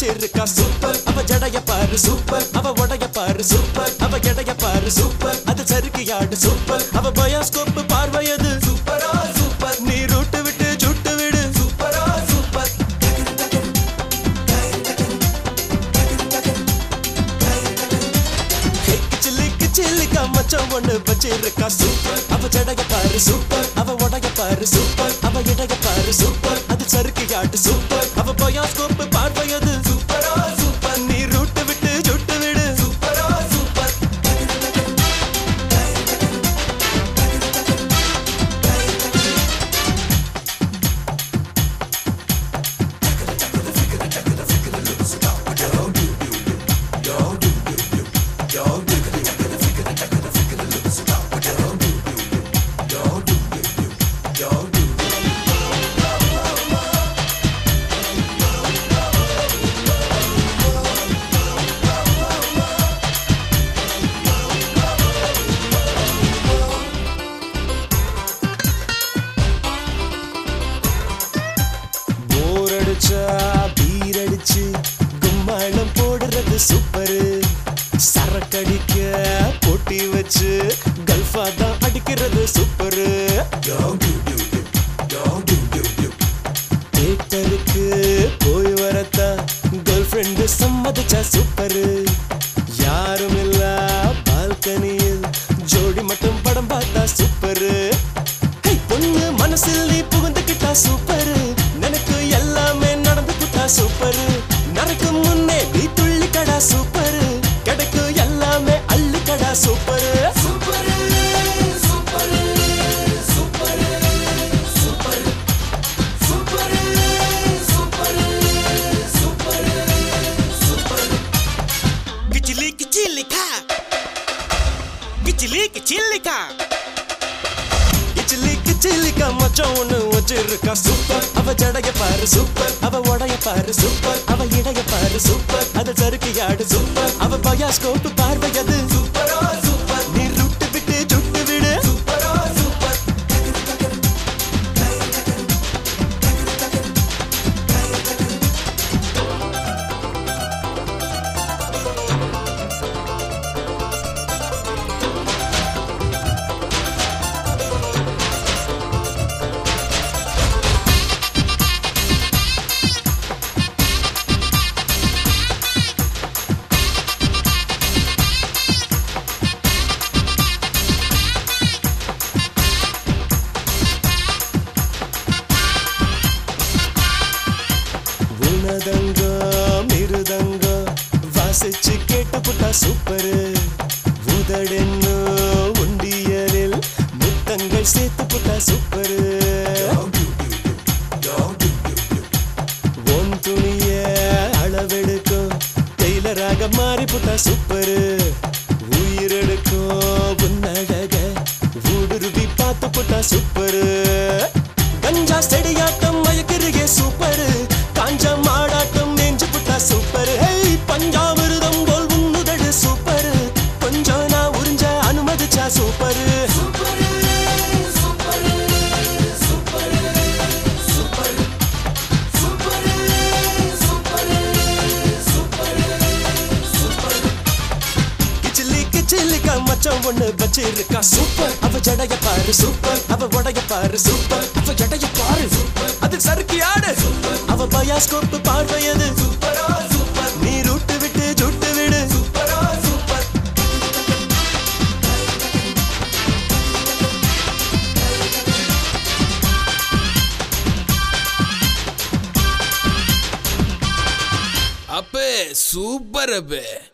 வச்சிருக்கா சூப்பர் அவ ஜடைய பாரு சூப்பர் அவ உடைய பாரு சூப்பர் அவ எடைய பாரு சூப்பர் அது சறுக்கியாடு சூப்பர் அவ பயோஸ்கோப் பார்வையது சூப்பரா சூப்பர் நீ ரூட்டு விட்டு சுட்டு விடு சூப்பரா சூப்பர் கிச்சிலிக்கு சில்லிக்கா மச்சான் ஒண்ணு வச்சிருக்கா சூப்பர் அவ ஜடைய பாரு சூப்பர் அவ உடைய பாரு சூப்பர் அவ எடைய பாரு சூப்பர் அது சறுக்கியாடு சூப்பர் அவ பயோஸ்கோப் பார்வையது சூப்பரா சூப்பர் நீ ரூட்டு விட்டு சுட்டு விடு சூப்பரா சூப்பர் போர் அடிச்சா பீர் அடிச்சு கும்மாளம் போடுறது சூப்பரு சரக்கடிக்க போட்டி வச்சு கல்ஃபா தான் அடிக்கிறது சூப்பரு தேட்டருக்கு போய் வரத்தா கேர்ள் ஃப்ரெண்டு சம்மதிச்சா சூப்பரு யாரும் இல்ல பால்கனியில் ஜோடி மட்டும் படம் பார்த்தா சூப்பரு ஹே, பொண்ணு மனசில் நீ புகுந்துக்கிட்டா சூப்பரு எனக்கு எல்லாமே நடந்து புட்டா சூப்பரு நடக்கும் முன்னே நீ துள்ளிக்கடா சூப்பரு கிடைக்கும் எல்லாமே அள்ளிக்கடா super super super super super super super super super கிச்சிலி கிச்சிலிக்கா கிச்சிலி கிச்சிலிக்கா கிச்சிலி கிச்சிலிக்கா மச்சான் ஒண்ணு வச்சிருக்கா சூப்பர் அவ ஜடைய பாரு சூப்பர் அவ உடைய பாரு சூப்பர் அவ இடைய பாரு சூப்பர் அது சறுக்கியாடு சூப்பர் அவ பயாஸ்கோப் பார்வையது சூப்பரா சூப்பர் நீ ரூட்டு விட்டு சுட்டு விடு சூப்பரா சூப்பர் உனதங்க மிருதங்க வாசிச்சு கேட்டு புட்டா சூப்பரு உதடென்னு உண்டியலில் முத்தங்கள் சேர்த்து புட்டா சூப்பரு உன் துணிய அளவெடுக்கும் டெய்லராக மாறி புட்டா சூப்பரு உயிரெடுக்கும் உன்னழக ஊடுருவி பார்த்து புட்டா சூப்பரு கஞ்சா செடியாட்டம் மயக்கிறியே சூப்பரு காஞ்ச மாடாட்டம் நெஞ்சு புட்டா சூப்பரு ஹேய் பஞ்சாமிருதம் போல் உன்னுதடு சூப்பரு கொஞ்சம் நான் உறிஞ்ச அனுமதிச்சா super super super super super super super super super கிச்சிலி கிச்சிலிக்கா மச்சான் ஒண்ணு வச்சிருக்கா சூப்பர் அவ ஜடைய பாரு சூப்பர் அவ உடைய பாரு சூப்பர் அவ ஜடைய பாரு சூப்பர் அது சறுக்கி ஆடு அவ பயாஸ்கோப் பார்வையது சூப்பரா சூப்பர் நீ ரூட்டு விட்டு சுட்டு விடு சூப்பரா சூப்பர் அப்பே சூப்பர் அப்பே